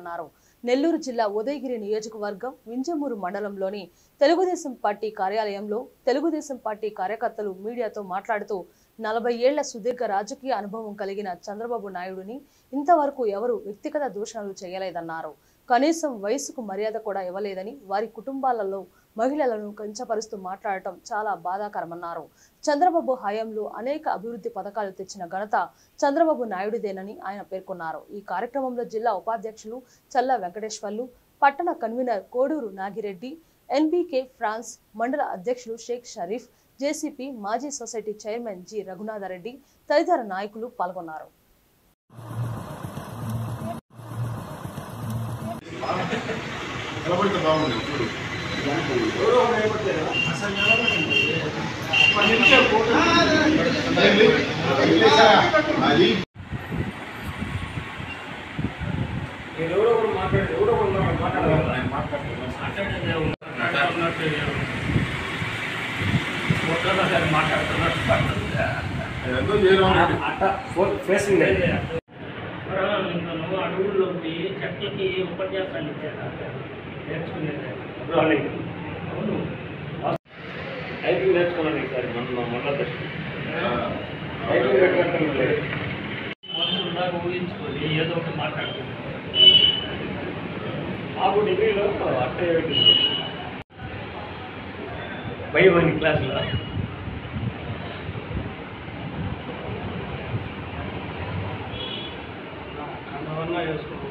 పేర్కొన్నారు నెల్లూరు జిల్లా ఉదయగిరి నియోజకవర్గం వింజమూరు మండలంలోని తెలుగుదేశం పార్టీ కార్యాలయంలో తెలుగుదేశం పార్టీ కార్యకర్తలు మీడియాతో మాట్లాడుతూ నలభై ఏళ్ల సుదీర్ఘ రాజకీయ అనుభవం కలిగిన చంద్రబాబు నాయుడుని ఇంతవరకు ఎవరు వ్యక్తిగత దూషణలు చేయలేదన్నారు కనీసం వయసుకు మర్యాద కూడా ఇవ్వలేదని వారి కుటుంబాలలో మహిళలను కించపరుస్తూ మాట్లాడటం చాలా బాధాకరమన్నారు చంద్రబాబు హయాంలో అనేక అభివృద్ధి పథకాలు తెచ్చిన ఘనత చంద్రబాబు నాయుడుదేనని ఆయన పేర్కొన్నారు ఈ కార్యక్రమంలో జిల్లా ఉపాధ్యక్షులు చల్ల వెంకటేశ్వర్లు పట్టణ convener Koduru Nagireddy NBK fans మండల అధ్యక్షులు షేక్ షరీఫ్ జేసీపీ మాజీ సొసైటీ చైర్మన్ జి రఘునాథరెడ్డి తదితర నాయకులు పాల్గొన్నారు నిలబడితే బాగుంది చూడు ఏంది? వదిలేసారా? అది నేను మాట్లాడుతున్నాను. ఏదో చేయడం ఫేసింగ్ నువ్వు అడవుల్లో పోయి చెట్లకి ఉపన్యాసాలు ఇచ్చారా నేర్చుకునేది అవును టైపింగ్ నేర్చుకున్నాను ఈసారి మన మన దృష్టి టైపింగ్ పెట్టడం లేదు మనుషుల్లాగా ఊహించుకొని ఏదో ఒకటి మాట్లాడుతుంది మాకు డిగ్రీలో అట్టే పెట్టింది బై వన్ క్లాసులో అందువల్ల వేసుకో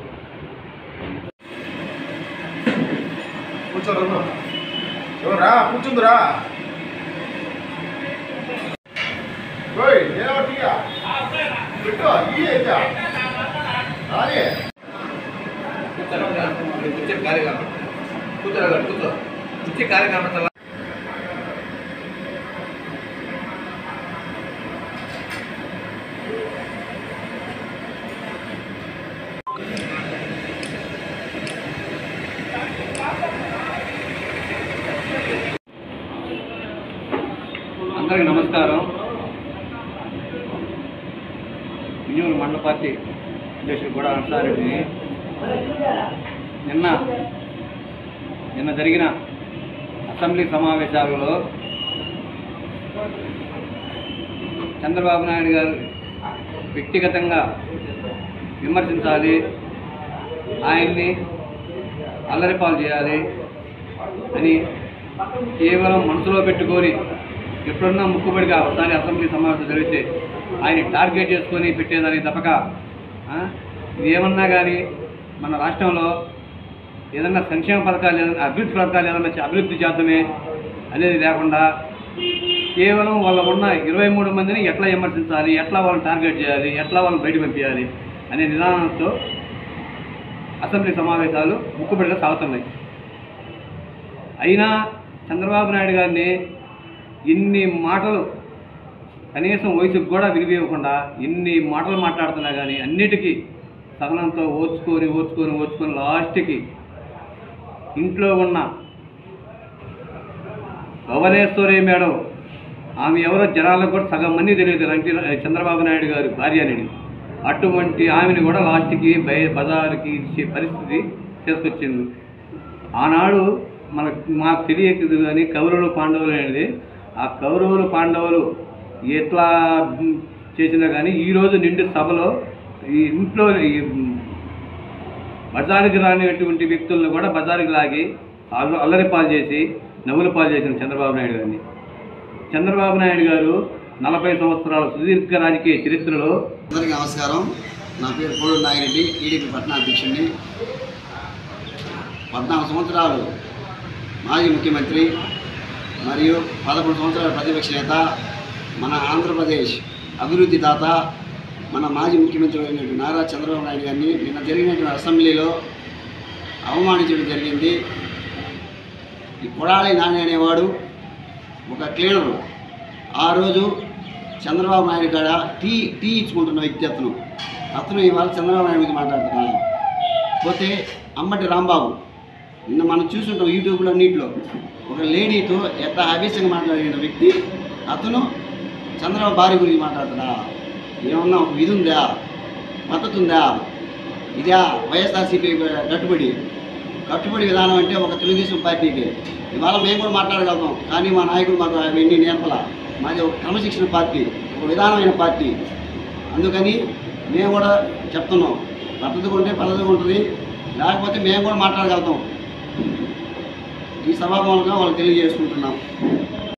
కూర్చోరు ఎవరా కూర్చుందిరా ఓయ్ ఏమట్టిగా పెట్టు ఈ అయితే రాని కూర్చో కార్యక్రమం కూర్చో కూర్చో కూర్చో కార్యక్రమం అందరికీ నమస్కారం వినియోగ మండల పార్టీ అధ్యక్షుడు కూడా అన్సారెడ్డిని నిన్న నిన్న జరిగిన అసెంబ్లీ సమావేశాలలో చంద్రబాబు నాయుడు గారు వ్యక్తిగతంగా విమర్శించాలి ఆయన్ని అల్లరిపాలు చేయాలి అని కేవలం మనసులో పెట్టుకొని ఎప్పుడన్నా ముక్కుబడిగా ఒకసారి అసెంబ్లీ సమావేశం జరిగితే ఆయన టార్గెట్ చేసుకొని పెట్టేదానికి తప్పక ఆ, ఇది ఏమన్నా కానీ మన రాష్ట్రంలో ఏదన్నా సంక్షేమ పథకాలు ఏదైనా అభివృద్ధి పథకాలు ఏదన్నా చే- అభివృద్ధి చేద్దామే అనేది లేకుండా కేవలం వాళ్ళ ఉన్న ఇరవై మూడు మందిని ఎట్లా విమర్శించాలి ఎట్లా వాళ్ళని టార్గెట్ చేయాలి ఎట్లా వాళ్ళని బయట పంపించాలి అనే నిదానంతో అసెంబ్లీ సమావేశాలు ముక్కుబడిగా సాగుతున్నాయి అయినా చంద్రబాబు నాయుడు గారిని ఇన్ని మాటలు కనీసం వయసుకు కూడా వినిపించకుండా ఇన్ని మాటలు మాట్లాడుతున్నా కానీ అన్నిటికీ సహనంతో ఓర్చుకొని ఓర్చుకొని ఓర్చుకొని లాస్ట్కి ఇంట్లో ఉన్న భువనేశ్వరి మేడం ఆమె ఎవరో జనాలకు కూడా సగం మంది తెలియదు రంటి చంద్రబాబు నాయుడు గారి భార్య అని అటువంటి ఆమెను కూడా లాస్ట్కి బయ బజారుకి ఇచ్చే పరిస్థితి తీసుకొచ్చింది ఆనాడు మనకు మాకు తెలియదు కానీ కౌరవులు పాండవులు అనేది ఆ కౌరవులు పాండవులు ఎట్లా ఉమ్, చేసినా కానీ ఈరోజు నిండు సభలో ఈ ఇంట్లో ఈ, ఉమ్, బజారుకి రానిటువంటి వ్యక్తులను కూడా బజారుకి లాగి అల్ల- అల్లరి పాలు చేసి నవ్వుల పాలు చేసిన చంద్రబాబు నాయుడు గారిని చంద్రబాబు నాయుడు గారు నలభై సంవత్సరాల సుదీర్ఘ రాజకీయ చరిత్రలో అందరికీ నమస్కారం నా పేరు కోడు నాగిరెడ్డి టీడీపీ పట్టణ అధ్యక్షుడిని పద్నాలుగు సంవత్సరాలు మాజీ ముఖ్యమంత్రి మరియు పదకొండు సంవత్సరాల ప్రతిపక్ష నేత మన ఆంధ్రప్రదేశ్ అభివృద్ధి దాత మన మాజీ ముఖ్యమంత్రి అయినటువంటి నారా చంద్రబాబు నాయుడు గారిని నిన్న జరిగినటువంటి అసెంబ్లీలో అవమానించడం జరిగింది ఈ కొడాలి నాని అనేవాడు ఒక క్లీనరు ఆ రోజు చంద్రబాబు నాయుడు కాడ టీ టీ ఇచ్చుకుంటున్న వ్యక్తి అతను అతను ఇవాళ చంద్రబాబు నాయుడు గురించి మాట్లాడుతున్నాడు పోతే అమ్మటి రాంబాబు నిన్న మనం చూసుంటాం యూట్యూబ్లో అన్నింటిలో ఒక లేడీతో ఎట్లా ఆవేశంగా మాట్లాడిన వ్యక్తి అతను చంద్రబాబు భార్య గురించి మాట్లాడుతున్నా ఏమన్నా ఒక ఇది ఉందా పద్ధతి ఉందా ఇదే వైఎస్ఆర్సీపీ కట్టుబడి కట్టుబడి విధానం అంటే ఒక తెలుగుదేశం పార్టీకి ఇవాళ మేము కూడా మాట్లాడగలుగుతాం కానీ మా నాయకుడు మాకు అవన్నీ నేర్పల మాది ఒక క్రమశిక్షణ పార్టీ ఒక విధానమైన పార్టీ అందుకని మేము కూడా చెప్తున్నాం పద్ధతిగా ఉంటే పద్ధతిగా ఉంటుంది లేకపోతే మేము కూడా మాట్లాడగలుగుతాం ఈ సభామూలంగా వాళ్ళు తెలియజేసుకుంటున్నాం